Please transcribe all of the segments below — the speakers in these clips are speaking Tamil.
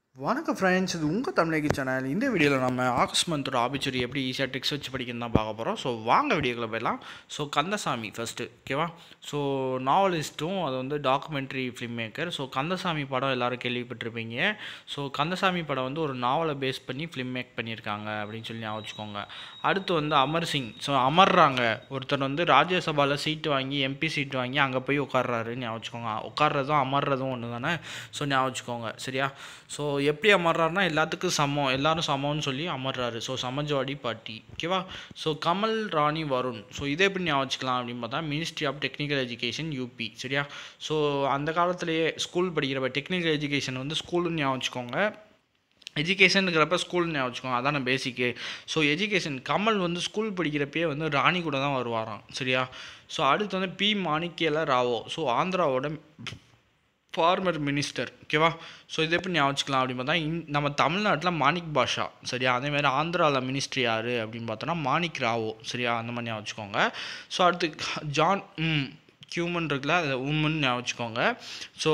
வணக்கம் ஃப்ரெண்ட்ஸ் இது உங்கள் தமிழகி சேனல் இந்த வீடியோவில் நம்ம ஆகஸ்ட் மந்தோட ஆபிச்சுரி எப்படி ஈஸியாக டெக்ஸ்ட் வச்சு படிக்கணும் தான் பார்க்க போகிறோம் ஸோ வாங்க வீடியோக்குள்ள போயிடலாம் ஸோ கந்தசாமி ஃபஸ்ட்டு ஓகேவா ஸோ நாவலிஸ்ட்டும் அது வந்து documentary film maker so Kandasamy படம் எல்லாரும் கேள்விப்பட்டிருப்பீங்க ஸோ கந்தசாமி படம் வந்து ஒரு நாவலை பேஸ் பண்ணி ஃபிலிம் மேக் பண்ணியிருக்காங்க அப்படின்னு சொல்லி ஞாபகம் வச்சுக்கோங்க அடுத்து வந்து அமர் சிங் ஸோ அமர்றாங்க ஒருத்தர் வந்து ராஜ்யசபாவில் சீட்டு வாங்கி எம்பி சீட்டு வாங்கி அங்கே போய் உட்கார்றாரு ஞாபகம் வச்சுக்கோங்க உட்கார்றதும் அமர்றதும் ஒன்று தானே ஸோ ஞாபகம் வச்சுக்கோங்க சரியா ஸோ எப்படி அமர்றாருனா எல்லாத்துக்கும் சமம் எல்லாரும் சமம்னு சொல்லி அமர்றாரு ஸோ சமாஜ்வாடி பார்ட்டி ஓகேவா ஸோ கமல் ராணி வருண் ஸோ இதை எப்படி ஞாபகம் வச்சுக்கலாம் அப்படின்னு பார்த்தா ministry of technical education UP சரியா ஸோ அந்த காலத்திலேயே ஸ்கூல் படிக்கிறப்ப டெக்னிக்கல் எஜுகேஷன் வந்து ஸ்கூலுன்னு ஞாபகம் வச்சுக்கோங்க எஜுகேஷனுங்கிறப்ப ஸ்கூல் ஞாபகம் வச்சுக்கோங்க அதான பேசிக்கு ஸோ எஜுகேஷன் கமல் வந்து ஸ்கூல் படிக்கிறப்பயே வந்து ராணி கூட தான் வருவாராம் சரியா ஸோ அடுத்து வந்து பி மாணிக்கேல ராவோ ஸோ ஆந்திராவோட ஃபார்மர் மினிஸ்டர் ஓகேவா ஸோ இது எப்படி ஞாபகம் வச்சுக்கலாம் அப்படின்னு பார்த்தா இன் நம்ம தமிழ்நாட்டில் மாணிக் பாஷா சரியா அதேமாதிரி ஆந்திராவில் மினிஸ்ட்ரி யார் அப்படின்னு பார்த்தோன்னா மாணிக் ராவோ சரியா அந்த மாதிரி ஞாபகம் வச்சுக்கோங்க ஸோ அடுத்து ஜான் ம் ஹியூமன் இருக்குல்ல அது உமன் ஞாபகம் வச்சுக்கோங்க so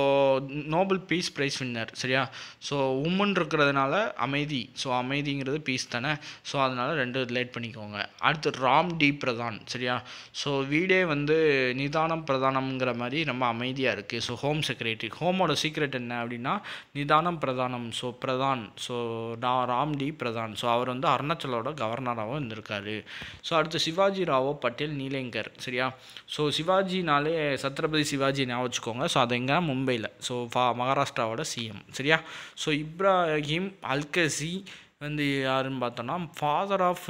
Nobel peace prize winner சரியா ஸோ உமன் இருக்கிறதுனால அமைதி ஸோ அமைதிங்கிறது பீஸ் தானே ஸோ அதனால் ரெண்டு ரிலேட் பண்ணிக்கோங்க அடுத்து ராம் டி பிரதான் சரியா ஸோ வீடே வந்து நிதானம் பிரதானம்ங்கிற மாதிரி ரொம்ப அமைதியாக இருக்குது ஸோ ஹோம் செக்ரட்டரி ஹோமோட சீக்ரெட் என்ன அப்படின்னா நிதானம் பிரதானம் so Pradhan so Ram D Pradhan so அவர் வந்து அருணாச்சலோட கவர்னராகவும் இருந்திருக்காரு ஸோ அடுத்து சிவாஜி ராவோ பட்டேல் நீலேங்கர் சரியா ஸோ சிவாஜினாலே சத்ரபதி சிவாஜி ஞாபகம் வச்சுக்கோங்க ஸோ அது எங்கே மும்பையில் ஸோ ஃபா மகாராஷ்டிராவோட சிஎம் சரியா ஸோ இப்ராஹிம் அல்கசி வந்து யாருன்னு பார்த்தோன்னா father of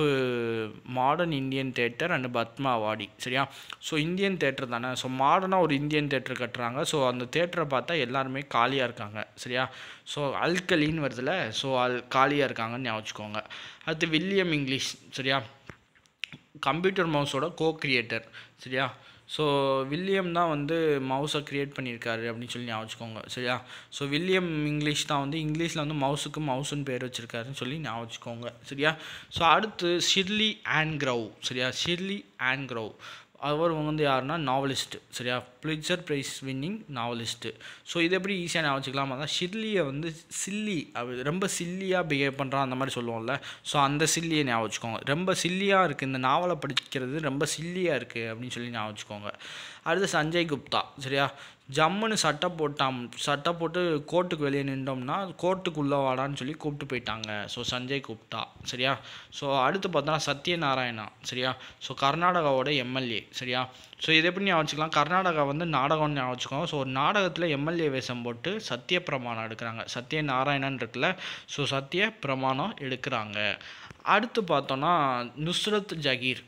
modern Indian theatre and Padma awardee சரியா ஸோ இந்தியன் தேட்டர் தானே ஸோ மாடர்னாக ஒரு இந்தியன் தேட்டர் கட்டுறாங்க ஸோ அந்த தேட்டரை பார்த்தா எல்லாருமே காலியாக இருக்காங்க சரியா ஸோ அல்கலின்னு வருதுல ஸோ அல் காலியாக இருக்காங்கன்னு ஞாபகம் வச்சுக்கோங்க அடுத்து வில்லியம் இங்கிலீஷ் சரியா கம்ப்யூட்டர் மவுஸோட கோ கிரியேட்டர் சரியா ஸோ வில்லியம் தான் வந்து மவுஸை க்ரியேட் பண்ணியிருக்காரு அப்படின்னு சொல்லி ஞாபகம் வச்சுக்கோங்க சரியா ஸோ வில்லியம் இங்கிலீஷ் தான் வந்து இங்கிலீஷில் வந்து மவுஸுக்கு மவுஸுன்னு பேர் வச்சுருக்காருன்னு சொல்லி ஞாபகம் வச்சுக்கோங்க சரியா ஸோ அடுத்து ஷிர்லி ஆன் க்ரவ் சரியா ஷிர்லி ஆன் க்ரவ் அவர் வந்து யாருன்னா நாவலிஸ்ட்டு சரியா Pulitzer prize winning novelist so இது எப்படி ஈஸியாக ஞாபகம் வச்சுக்கலாம் அதான் ஷிர்லியை வந்து சில்லி அப்படி ரொம்ப சில்லியாக பிஹேவ் பண்ணுறான் அந்த மாதிரி சொல்லுவோம்ல ஸோ அந்த சில்லியை ஞாபகம் வச்சுக்கோங்க ரொம்ப சில்லியாக இருக்குது இந்த நாவலை படிக்கிறது ரொம்ப சில்லியாக இருக்குது அப்படின்னு சொல்லி ஞாபகம் வச்சுக்கோங்க அடுத்து சஞ்சய் குப்தா சரியா ஜம்முன்னு சட்டை போட்டான் சட்டை போட்டு கோர்ட்டுக்கு வெளியே நின்றோம்னா கோர்ட்டுக்குள்ளே வாடான்னு சொல்லி கூப்பிட்டு போயிட்டாங்க ஸோ சஞ்சய் குப்தா சரியா ஸோ அடுத்து பார்த்தோன்னா சத்யநாராயணா சரியா ஸோ கர்நாடகாவோட எம்எல்ஏ சரியா ஸோ இதை எப்படி ஞாபகம் வச்சுக்கலாம் கர்நாடகா வந்து நாடகம்னு ஞாபகம் வச்சுக்கோங்க ஸோ ஒரு நாடகத்தில் எம்எல்ஏ வேஷம் போட்டு சத்திய பிரமாணம் எடுக்கிறாங்க சத்யநாராயணன் இருக்குல்ல ஸோ சத்திய பிரமாணம் எடுக்கிறாங்க அடுத்து பார்த்தோன்னா நுஸ்ரத் ஜகீர்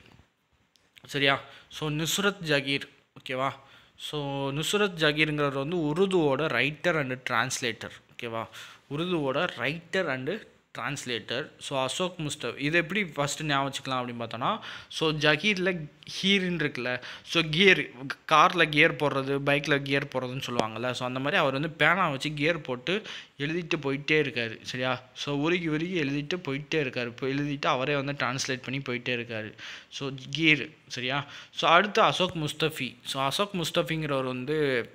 சரியா ஸோ நுஸ்ரத் ஜகீர் ஓகேவா ஸோ நுஸ்ரத் ஜகீருங்கிறவர் வந்து உருதுவோட ரைட்டர் அண்டு டிரான்ஸ்லேட்டர் ஓகேவா உருதுவோட writer and translator so Ashok Mustaf இது எப்படி ஃபஸ்ட்டு ஞாபகம் வச்சுக்கலாம் அப்படின்னு பார்த்தோன்னா ஸோ ஜகீரில் ஹீர்னு இருக்குல்ல ஸோ கியர் காரில் கியர் போடுறது பைக்கில் கியர் போடுறதுன்னு சொல்லுவாங்கள்ல ஸோ அந்த மாதிரி அவர் வந்து பேனா வச்சு கியர் போட்டு எழுதிட்டு போயிட்டே இருக்கார் சரியா ஸோ உருகி உருகி எழுதிட்டு போயிட்டே இருக்கார் இப்போ எழுதிட்டு அவரே வந்து டிரான்ஸ்லேட் பண்ணி போயிட்டே இருக்கார் ஸோ கீர் சரியா ஸோ அடுத்து அசோக் முஸ்தஃபி ஸோ அசோக் முஸ்தஃபிங்கிறவர் வந்து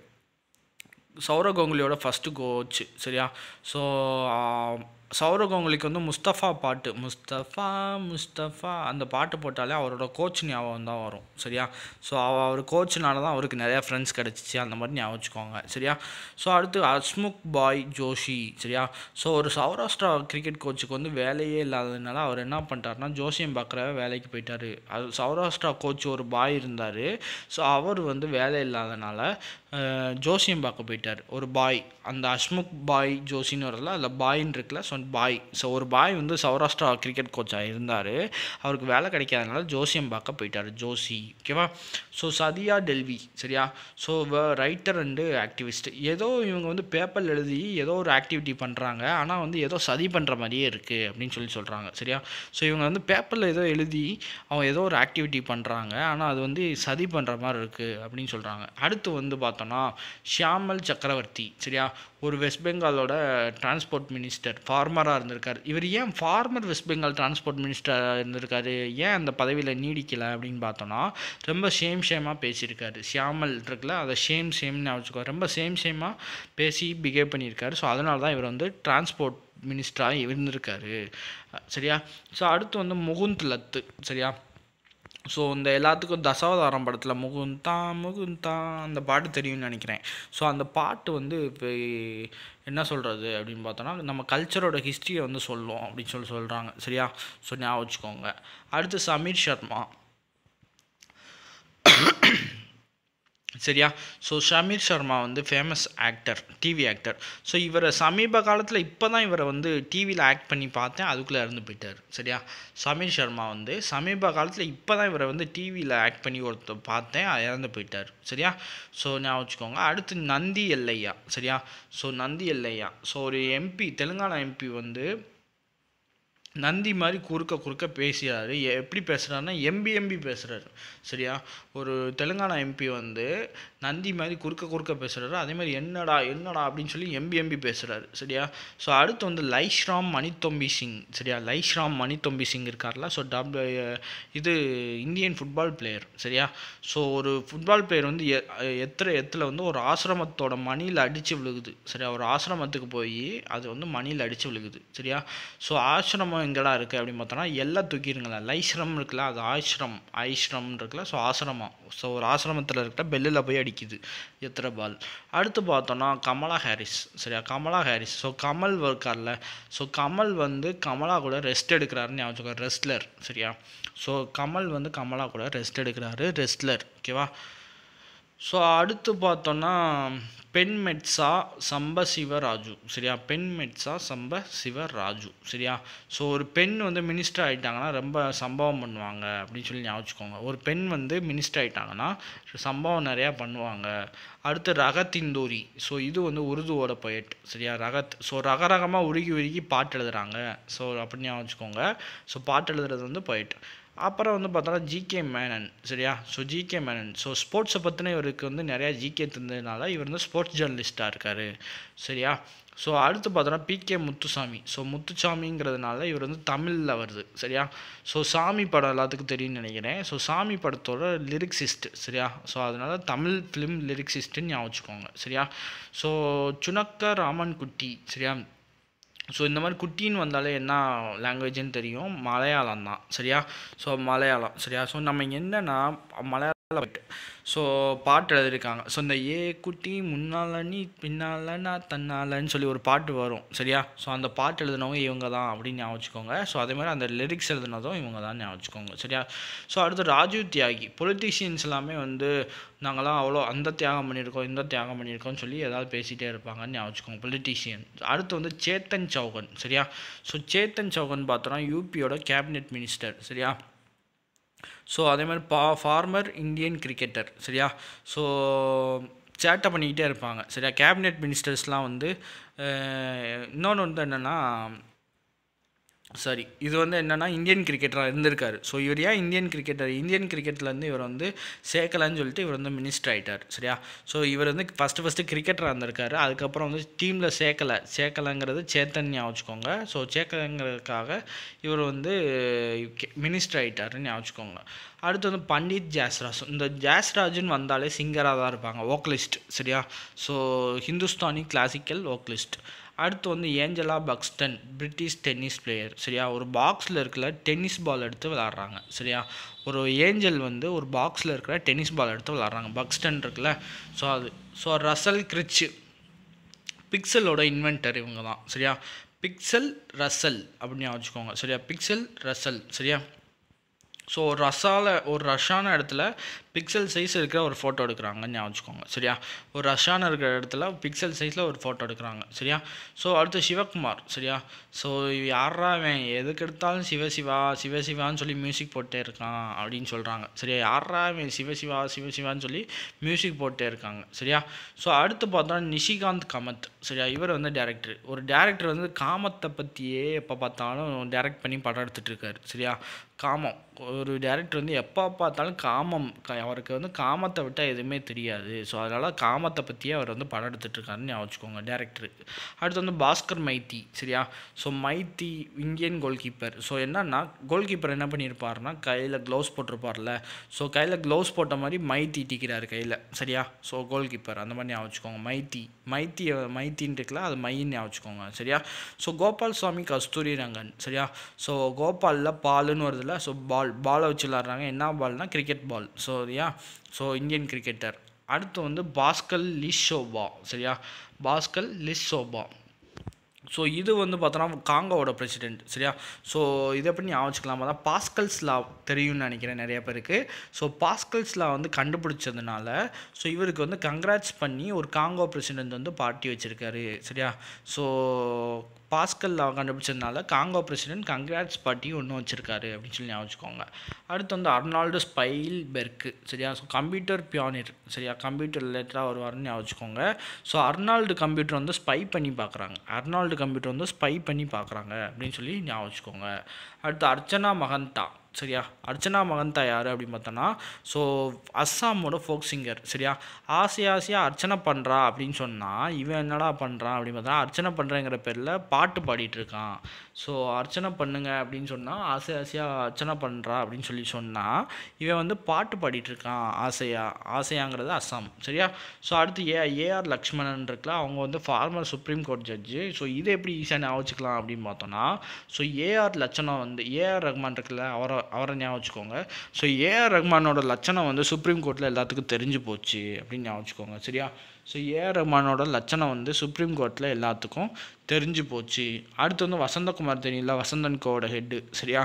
சௌரவ் கங்குலியோட ஃபஸ்ட்டு கோச் சரியா ஸோ சௌரவ் கங்குலிக்கு வந்து முஸ்தஃபா பாட்டு முஸ்தஃபா முஸ்தஃபா அந்த பாட்டு போட்டாலே அவரோட கோச் ஞாபகம் தான் வரும் சரியா ஸோ அவர் கோச்னால தான் அவருக்கு நிறையா ஃப்ரெண்ட்ஸ் கிடச்சிச்சு அந்த மாதிரி ஞாபகம் வச்சுக்கோங்க சரியா ஸோ அடுத்து அஸ்முக் பாய் ஜோஷி சரியா ஸோ ஒரு சௌராஷ்டிரா கிரிக்கெட் கோச்சுக்கு வந்து வேலையே இல்லாததுனால அவர் என்ன பண்ணிட்டாருனா ஜோசியம் பார்க்குற வேலைக்கு போயிட்டார் அது சௌராஷ்டிரா கோச் ஒரு பாய் இருந்தார் ஸோ அவர் வந்து வேலை இல்லாதனால ஜோசியம் பார்க்க போயிட்டார் ஒரு பாய் அந்த அஷ்முக் பாய் ஜோஷின்னு வரல அதில் பாயின்னு இருக்குல்ல ஸோ பாய் ஸோ ஒரு பாய் வந்து சௌராஷ்டிரா கிரிக்கெட் கோச்சாக இருந்தார் அவருக்கு வேலை கிடைக்காதனால ஜோசியம் பார்க்க போயிட்டார் ஜோஷி ஓகேவா ஸோ சதியா டெல்வி சரியா ஸோ ரைட்டர் அண்டு ஆக்டிவிஸ்ட் ஏதோ இவங்க வந்து பேப்பர் எழுதி ஏதோ ஒரு ஆக்டிவிட்டி பண்ணுறாங்க ஆனால் வந்து ஏதோ சதி பண்ணுற மாதிரியே இருக்குது அப்படின்னு சொல்லி சொல்கிறாங்க சரியா ஸோ இவங்க வந்து பேப்பரில் ஏதோ எழுதி அவங்க ஏதோ ஒரு ஆக்டிவிட்டி பண்ணுறாங்க ஆனால் அது வந்து சதி பண்ணுற மாதிரி இருக்குது அப்படின்னு சொல்கிறாங்க அடுத்து வந்து பார்த்தோன்னா ஷியாமல் சக்கரவர்த்தி சரியா ஒரு வெஸ்ட் பெங்காலோட டிரான்ஸ்போர்ட் மினிஸ்டர் ஃபார்மர் ஃபார்மராக இருந்திருக்காரு இவர் ஏன் ஃபார்மர் வெஸ்ட் பெங்கால் டிரான்ஸ்போர்ட் மினிஸ்டராக இருந்திருக்காரு ஏன் அந்த பதவியில் நீடிக்கலை அப்படின்னு பார்த்தோன்னா ரொம்ப சேம் ஷேமாக பேசியிருக்காரு ஷியாமல் இருக்குல்ல அதை சேம் சேம்னு வச்சுக்கோ ரொம்ப சேம் சேமாக பேசி பிஹேவ் பண்ணியிருக்காரு ஸோ அதனால தான் இவர் வந்து டிரான்ஸ்போர்ட் மினிஸ்டராக இருந்திருக்காரு சரியா ஸோ அடுத்து வந்து முகுந்த் லத்து சரியா ஸோ இந்த எல்லாத்துக்கும் தசாவதாரம் படத்தில் முகுந்தா முகுந்தா அந்த பாட்டு தெரியும்னு நினைக்கிறேன் ஸோ அந்த பாட்டு வந்து இப்போ என்ன சொல்கிறது அப்படின்னு பார்த்தோன்னா நம்ம கல்ச்சரோட ஹிஸ்ட்ரியை வந்து சொல்லும் அப்படின்னு சொல்லி சொல்கிறாங்க சரியா ஸோ ஞாபகம் வச்சுக்கோங்க அடுத்து சமீர் சர்மா சரியா ஸோ ஷமீர் சர்மா வந்து famous actor TV actor so இவரை சமீப காலத்தில் இப்போ தான் இவரை வந்து டிவியில் ஆக்ட் பண்ணி பார்த்தேன் அதுக்குள்ளே இறந்து போயிட்டார் சரியா சமீர் சர்மா வந்து சமீப காலத்தில் இப்போ தான் இவரை வந்து டிவியில் ஆக்ட் பண்ணி ஒருத்தர் பார்த்தேன் இறந்து போயிட்டார் சரியா ஸோ ஞாபகம் வச்சுக்கோங்க அடுத்து நந்தி எல்லையா சரியா ஸோ நந்தி எல்லையா ஸோ ஒரு எம்பி தெலுங்கானா எம்பி வந்து நந்தி மாதிரி குறுக்க குறுக்க பேசுகிறாரு எப்படி பேசுகிறாருன்னா எம்பி எம்பி பேசுகிறாரு சரியா ஒரு தெலுங்கானா எம்பி வந்து நந்தி மாதிரி குறுக்க குறுக்க பேசுகிறாரு அதே மாதிரி என்னடா என்னடா அப்படின்னு சொல்லி எம்பி எம்பி பேசுகிறாரு சரியா ஸோ அடுத்து வந்து லைஷ்ராம் மணித்தொம்பி சிங் சரியா லைஷ்ராம் மணித்தொம்பி சிங் இருக்கார்ல ஸோ டப் இது இந்தியன் ஃபுட்பால் பிளேயர் சரியா ஸோ ஒரு ஃபுட்பால் பிளேயர் வந்து எ எத்துற எத்தில் வந்து ஒரு ஆசிரமத்தோட மணியில் அடித்து விழுகுது சரியா ஒரு ஆசிரமத்துக்கு போய் அது வந்து மணியில் அடித்து விழுகுது சரியா ஸோ ஆசிரமம் எங்கடா இருக்குது அப்படின்னு பார்த்தோன்னா எல்லாம் தூக்கிடுங்களேன் லைஸ்ரம் இருக்குல்ல அது ஆஷ்ரம் ஐஸ்ரம் இருக்குல்ல ஸோ ஆசிரமம் ஸோ ஒரு ஆசிரமத்தில் இருக்கிற பெல்லில் போய் அடிக்குது எத்தனை பால் அடுத்து பார்த்தோன்னா கமலா ஹாரிஸ் சரியா கமலா ஹாரிஸ் ஸோ கமல் இருக்கார்ல ஸோ கமல் வந்து கமலா கூட ரெஸ்ட் எடுக்கிறாருன்னு ஞாபகம் ரெஸ்ட்லர் சரியா ஸோ கமல் வந்து கமலா கூட ரெஸ்ட் எடுக்கிறாரு ரெஸ்ட்லர் ஓகேவா ஸோ அடுத்து பார்த்தோன்னா பெண் மெட்ஸா சம்ப சிவராஜு சரியா பெண் மெட்ஸா சம்ப சிவராஜு சரியா ஸோ ஒரு பெண் வந்து மினிஸ்டர் ஆகிட்டாங்கன்னா ரொம்ப சம்பவம் பண்ணுவாங்க அப்படின்னு சொல்லி ஞாபகம் வச்சுக்கோங்க ஒரு பெண் வந்து மினிஸ்டர் ஆகிட்டாங்கன்னா சம்பவம் நிறையா பண்ணுவாங்க அடுத்து ரகத்திந்தூரி ஸோ இது வந்து உருதுவோட பொயட் சரியா ரகத் ஸோ ரக ரகமாக உருகி உருகி பாட்டு எழுதுறாங்க ஸோ அப்படின்னு ஞாபகம் வச்சுக்கோங்க ஸோ பாட்டு எழுதுறது வந்து பொயட் அப்புறம் வந்து பார்த்தோன்னா ஜிகே மேனன் சரியா ஸோ ஜிகே மேனன் ஸோ ஸ்போர்ட்ஸை பற்றின இவருக்கு வந்து நிறையா ஜிகே தந்ததுனால இவர் வந்து ஸ்போர்ட்ஸ் ஜேர்னலிஸ்ட்டாக இருக்கார் சரியா ஸோ அடுத்து பார்த்தோன்னா பிகே முத்துசாமி ஸோ முத்துசாமிங்கிறதுனால இவர் வந்து தமிழில் வருது சரியா ஸோ சாமி படம் எல்லாத்துக்கும் தெரியும்னு நினைக்கிறேன் ஸோ சாமி படத்தோட லிரிக்ஸிஸ்ட் சரியா ஸோ அதனால் தமிழ் ஃபிலிம் லிரிக்ஸிஸ்ட்டுன்னு ஞாபகம் வச்சுக்கோங்க சரியா ஸோ சுனக்க ராமன் குட்டி சரியா ஸோ இந்த மாதிரி குட்டின்னு வந்தாலே என்ன லாங்குவேஜ்னு தெரியும் மலையாளம் தான் சரியா ஸோ மலையாளம் சரியா ஸோ நம்ம என்னென்னா மலையாள பாட்டு ஸோ பாட்டு எழுதியிருக்காங்க ஸோ இந்த ஏ குட்டி முன்னால் நீ பின்னால் நான் தன்னாலன்னு சொல்லி ஒரு பாட்டு வரும் சரியா ஸோ அந்த பாட்டு எழுதினவங்க இவங்க தான் அப்படின்னு ஞாபகம் வச்சுக்கோங்க ஸோ அதே மாதிரி அந்த லிரிக்ஸ் எழுதினதும் இவங்க தான் ஞாபகம் வச்சுக்கோங்க சரியா ஸோ அடுத்து ராஜீவ் தியாகி பொலிட்டீஷியன்ஸ் எல்லாமே வந்து நாங்களாம் அவ்வளோ அந்த தியாகம் பண்ணியிருக்கோம் இந்த தியாகம் பண்ணியிருக்கோம்னு சொல்லி ஏதாவது பேசிகிட்டே இருப்பாங்கன்னு ஞாபகம் வச்சுக்கோங்க பொலிட்டீஷியன் அடுத்து வந்து சேத்தன் சௌகன் சரியா ஸோ சேத்தன் சௌகன் பார்த்தோன்னா யூபியோட கேபினெட் மினிஸ்டர் சரியா ஸோ அதே மாதிரி பா ஃபார்மர் இந்தியன் கிரிக்கெட்டர் சரியா ஸோ சேட்டை பண்ணிக்கிட்டே இருப்பாங்க சரியா கேபினெட் மினிஸ்டர்ஸ்லாம் வந்து இன்னொன்று வந்து என்னென்னா சரி இது வந்து என்னென்னா இந்தியன் கிரிக்கெட்டராக இருந்திருக்காரு ஸோ இவர் ஏன் இந்தியன் கிரிக்கெட்டர் இந்தியன் கிரிக்கெட்லேருந்து இவர் வந்து சேர்க்கலான்னு சொல்லிட்டு இவர் வந்து மினிஸ்டர் ஆகிட்டார் சரியா ஸோ இவர் வந்து ஃபஸ்ட்டு ஃபஸ்ட்டு கிரிக்கெட்டராக இருந்திருக்காரு அதுக்கப்புறம் வந்து டீமில் சேர்க்கலை சேர்க்கலைங்கிறது சேத்தன் ஞாபகம் வச்சுக்கோங்க ஸோ சேர்க்கலைங்கிறதுக்காக இவர் வந்து மினிஸ்டர் ஆகிட்டாருன்னு ஞாபகம் வச்சுக்கோங்க அடுத்து வந்து பண்டித் ஜாஸ்ராஜ் இந்த ஜாஸ்ராஜுன்னு வந்தாலே சிங்கராக தான் இருப்பாங்க வோக்கலிஸ்ட் சரியா ஸோ ஹிந்துஸ்தானி கிளாசிக்கல் வோக்கலிஸ்ட் அடுத்து வந்து Angela Buxton British tennis player சரியா ஒரு பாக்ஸில் இருக்கிற டென்னிஸ் பால் எடுத்து விளாட்றாங்க சரியா ஒரு ஏஞ்சல் வந்து ஒரு பாக்ஸில் இருக்கிற டென்னிஸ் பால் எடுத்து விளாட்றாங்க பக்ஸ்டன் இருக்குல்ல ஸோ அது ஸோ ரசல் கிரிச் பிக்சலோட இன்வென்டர் இவங்க தான் சரியா பிக்சல் ரசல் அப்படின்னு வச்சுக்கோங்க சரியா பிக்சல் ரசல் சரியா ஸோ ஒரு ரசால ஒரு ரஷ்ஷான இடத்துல பிக்சல் சைஸ் இருக்கிற ஒரு ஃபோட்டோ எடுக்கிறாங்கன்னு ஞாபகம் வச்சுக்கோங்க சரியா ஒரு ரஷ்ஷான இருக்கிற இடத்துல பிக்சல் சைஸில் ஒரு ஃபோட்டோ எடுக்கிறாங்க சரியா ஸோ அடுத்து சிவகுமார் சரியா ஸோ யாரா அவன் எதுக்கு எடுத்தாலும் சிவசிவா சிவசிவான்னு சொல்லி மியூசிக் போட்டே இருக்கான் அப்படின்னு சொல்கிறாங்க சரியா யாரா அவன் சிவசிவா சிவசிவான்னு சொல்லி மியூசிக் போட்டே இருக்காங்க சரியா ஸோ அடுத்து பார்த்தா நிஷிகாந்த் கமத் சரியா இவர் வந்து டேரக்டர் ஒரு டேரக்டர் வந்து காமத்தை பற்றியே எப்போ பார்த்தாலும் டேரக்ட் பண்ணி படம் எடுத்துகிட்டு இருக்காரு சரியா காமம் ஒரு டேரக்டர் வந்து எப்போ பார்த்தாலும் காமம் க- அவருக்கு வந்து காமத்தை விட்டால் எதுவுமே தெரியாது ஸோ அதனால் காமத்தை பற்றியே அவர் வந்து படம் எடுத்துட்ருக்காருன்னு ஞாபகம் வச்சுக்கோங்க டேரக்டர் அடுத்து வந்து பாஸ்கர் மைத்தி சரியா so Maiti Indian goal keeper so என்னன்னா கோல் கீப்பர் என்ன பண்ணியிருப்பாருன்னா கையில் க்ளவுஸ் போட்டிருப்பார்ல ஸோ கையில் க்ளவுஸ் போட்ட மாதிரி மைத்தி டிக்கிறாரு கையில் சரியா ஸோ கோல் கீப்பர் அந்த மாதிரி ஞாபகம் வச்சுக்கோங்க மைத்தி மைத்தி மைத்தின்னு இருக்குல்ல அது மைன்னு ஞாபகம் வச்சுக்கோங்க சரியா ஸோ கோபால் சுவாமி கஸ்தூரி ரங்கன் சரியா ஸோ கோபாலில் பாலுன்னு வருதுல்ல ஸோ பால் பாலை வச்சு விளாட்றாங்க என்ன பால்னா கிரிக்கெட் பால் ஸோ சரியா ஸோ இந்தியன் கிரிக்கெட்டர் அடுத்து வந்து பாஸ்கல் லிஷோபா சரியா பாஸ்கல் லிஷோபா ஸோ இது வந்து பார்த்தோன்னா காங்கோவோட பிரசிடென்ட் சரியா ஸோ இதை எப்படி ஞாபகம் வச்சுக்கலாம் தான் பாஸ்கல்ஸ் லா தெரியும்னு நினைக்கிறேன் நிறைய பேருக்கு ஸோ பாஸ்கல்ஸ் லா வந்து கண்டுபிடிச்சதுனால ஸோ இவருக்கு வந்து கங்க்ராட்ஸ் பண்ணி ஒரு காங்கோ பிரசிடென்ட் வந்து பார்ட்டி வச்சுருக்காரு சரியா ஸோ பாஸ்கல் லா கண்டுபிடிச்சதுனால காங்கோ பிரசிடென்ட் கங்க்ராட்ஸ் பார்ட்டி ஒன்று வச்சுருக்காரு அப்படின்னு சொல்லி ஞாபகம் வச்சுக்கோங்க அடுத்து வந்து அர்னால்டு ஸ்பைல் பெர்க்கு சரியா ஸோ கம்ப்யூட்டர் பியானிர் சரியா கம்ப்யூட்டர் ரிலேட்டடாக வருவாருன்னு ஞாபகம் வச்சுக்கோங்க ஸோ அர்னால்டு கம்ப்யூட்டர் வந்து ஸ்பை பண்ணி பார்க்குறாங்க அர்னால்டு கம்ப்யூட்டர் வந்து ஸ்பை பண்ணி பார்க்குறாங்க அப்படின்னு சொல்லி ஞாபகம் வச்சுக்கோங்க அடுத்து அர்ச்சனா மகந்தா சரியா அர்ச்சனா மகந்தா யார் அப்படின்னு பார்த்தோன்னா ஸோ அஸ்ஸாமோட ஃபோக் சிங்கர் சரியா ஆசை ஆசையாக அர்ச்சனை பண்ணுறா அப்படின்னு சொன்னால் இவன் என்னடா பண்ணுறான் அப்படின்னு பார்த்தா அர்ச்சனை பண்ணுறேங்கிற பேரில் பாட்டு பாடிட்டு இருக்கான் ஸோ அர்ச்சனை பண்ணுங்க அப்படின்னு சொன்னால் ஆசை ஆசையாக அர்ச்சனை பண்ணுறா அப்படின்னு சொல்லி சொன்னால் இவன் வந்து பாட்டு பாடிட்டு இருக்கான் ஆசையா ஆசையாங்கிறது அஸ்ஸாம் சரியா ஸோ அடுத்து ஏ ஏஆர் லக்ஷ்மணன் இருக்குல்ல அவங்க வந்து former supreme court judge so இதை எப்படி ஈஸியாக ஞாபகம் வச்சுக்கலாம் அப்படின்னு பார்த்தோன்னா ஸோ ஏஆர் லட்சணம் வந்து ஏஆர் ரஹ்மான் இருக்குல்ல அவரை அவரை ஞாபகம் வச்சுக்கோங்க ஸோ ஏஆர் ரஹ்மானோட லட்சணம் வந்து சுப்ரீம் கோர்ட்டில் எல்லாத்துக்கும் தெரிஞ்சு போச்சு அப்படின்னு ஞாபகம் வச்சுக்கோங்க சரியா ஸோ ஏஆர் ரஹ்மானோட லட்சணம் வந்து சுப்ரீம் கோர்ட்டில் எல்லாத்துக்கும் தெரிஞ்சு போச்சு அடுத்து வந்து வசந்தகுமார் தெரியல வசந்தன் கோவோட ஹெட்டு சரியா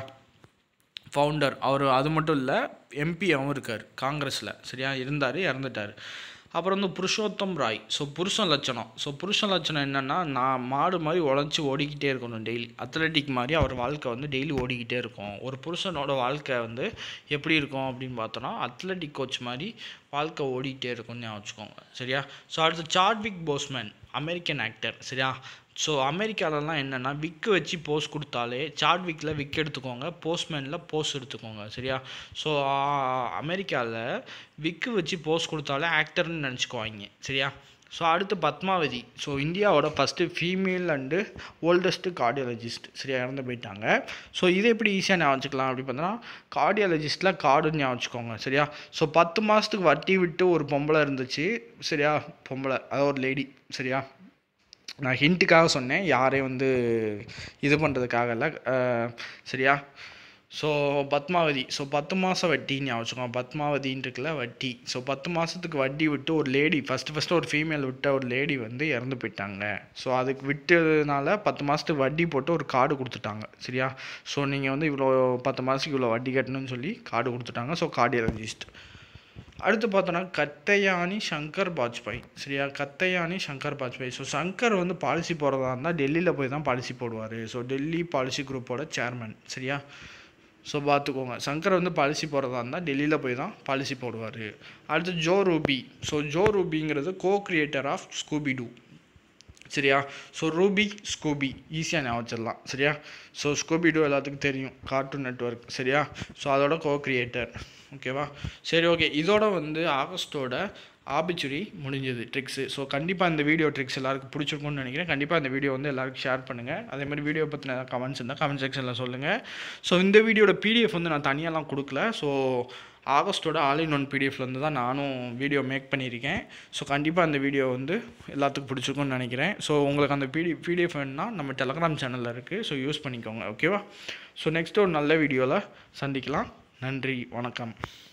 ஃபவுண்டர் அவர் அது மட்டும் இல்லை எம்பியாகவும் இருக்கார் காங்கிரஸில் சரியா இருந்தார் இறந்துட்டார் அப்புறம் வந்து புருஷோத்தம் ராய் ஸோ புருஷன் லட்சணம் ஸோ புருஷன் லட்சணம் என்னென்னா நான் மாடு மாதிரி உழைச்சி ஓடிக்கிட்டே இருக்கணும் டெய்லி அத்லட்டிக் மாதிரி அவர் வாழ்க்கை வந்து டெய்லி ஓடிக்கிட்டே இருக்கும் ஒரு புருஷனோட வாழ்க்கை வந்து எப்படி இருக்கும் அப்படின்னு பார்த்தோன்னா அத்லட்டிக் கோச் மாதிரி வாழ்க்கை ஓடிக்கிட்டே இருக்கும்னு ஞாபகம் வச்சுக்கோங்க சரியா ஸோ அடுத்து சார்விக் போஸ்மேன் அமெரிக்கன் ஆக்டர் சரியா ஸோ அமெரிக்காலலாம் என்னென்னா விக்கு வச்சு போஸ் கொடுத்தாலே சாட்விக்கில் விக் எடுத்துக்கோங்க போஸ்ட்மேனில் போஸ் எடுத்துக்கோங்க சரியா ஸோ அமெரிக்காவில் விக்கு வச்சு போஸ் கொடுத்தாலே ஆக்டர்னு நினச்சிக்குவாங்க சரியா ஸோ அடுத்து பத்மாவதி ஸோ இந்தியாவோட first female and oldest cardiologist சரியா இறந்து போயிட்டாங்க ஸோ இதை எப்படி ஈஸியாக ஞாபகம் வச்சுக்கலாம் அப்படி பார்த்தோன்னா கார்டியாலஜிஸ்ட்டில் கார்டுன்னு ஞாபகம் வச்சுக்கோங்க சரியா ஸோ பத்து மாதத்துக்கு வட்டி விட்டு ஒரு பொம்பளை இருந்துச்சு சரியா பொம்பளை அதாவது ஒரு லேடி சரியா நான் ஹிண்ட்டுக்காக சொன்னேன் யாரையும் வந்து இது பண்ணுறதுக்காக இல்லை அஹ், சரியா ஸோ பத்மாவதி ஸோ பத்து மாதம் வட்டி ஞாபகம் வச்சுக்கோங்க பத்மாவதின்னு இருக்குல்ல வட்டி ஸோ பத்து மாதத்துக்கு வட்டி விட்டு ஒரு லேடி ஃபஸ்ட்டு ஃபஸ்ட்டு ஒரு ஃபீமேல் விட்ட ஒரு லேடி வந்து இறந்து போயிட்டாங்க ஸோ அதுக்கு விட்டதுனால பத்து மாதத்துக்கு வட்டி போட்டு ஒரு கார்டு கொடுத்துட்டாங்க சரியா ஸோ நீங்கள் வந்து இவ்வளோ பத்து மாதத்துக்கு இவ்வளோ வட்டி கட்டணும்னு சொல்லி கார்டு கொடுத்துட்டாங்க ஸோ கார்டியாலஜிஸ்ட் அடுத்து பார்த்தோன்னா கத்தையானி சங்கர் பாஜ்பாய் சரியா கத்தையானி சங்கர் பாஜ்பாய் ஸோ சங்கர் வந்து பாலிசி போடுறதா இருந்தால் டெல்லியில் போய் தான் பாலிசி போடுவார் ஸோ டெல்லி பாலிசி குரூப்போட சேர்மன் சரியா ஸோ பார்த்துக்கோங்க சங்கர் வந்து பாலிசி போடுறதா இருந்தால் டெல்லியில் போய் தான் பாலிசி போடுவார் அடுத்து ஜோ ரூபி ஸோ ஜோ ரூபிங்கிறது co creator of Scooby Doo சரியா ஸோ ரூபி ஸ்கூபி ஈஸியாக ஞாபகம் வச்சிடலாம் சரியா ஸோ ஸ்கூபி டூ எல்லாத்துக்கும் தெரியும் கார்ட்டூன் நெட்வொர்க் சரியா ஸோ அதோட கோ கிரியேட்டர் ஓகேவா சரி ஓகே இதோட வந்து ஆகஸ்ட்டோட ஆபிச்சுரி முடிஞ்சது ட்ரிக்ஸு ஸோ கண்டிப்பாக இந்த வீடியோ ட்ரிக்ஸ் எல்லாருக்கும் பிடிச்சிருக்கும்னு நினைக்கிறேன் கண்டிப்பாக இந்த வீடியோ வந்து எல்லாருக்கும் ஷேர் பண்ணுங்கள் அதே மாதிரி வீடியோ பற்றின கமெண்ட்ஸ் இருந்தால் கமெண்ட் செக்ஷனில் சொல்லுங்கள் ஸோ இந்த வீடியோட பிடிஎஃப் வந்து நான் தனியாலாம் கொடுக்கல ஸோ ஆகஸ்ட்டோட ஆல் இன் ஒன் பிடிஎஃப்லேருந்து தான் நானும் வீடியோ மேக் பண்ணியிருக்கேன் ஸோ கண்டிப்பாக அந்த வீடியோ வந்து எல்லாத்துக்கும் பிடிச்சிருக்கும்னு நினைக்கிறேன் ஸோ உங்களுக்கு அந்த பிடி பிடிஎஃப் வேணுன்னா நம்ம டெலகிராம் சேனலில் இருக்குது ஸோ யூஸ் பண்ணிக்கோங்க ஓகேவா ஸோ நெக்ஸ்ட் ஒரு நல்ல வீடியோவில் சந்திக்கலாம் நன்றி வணக்கம்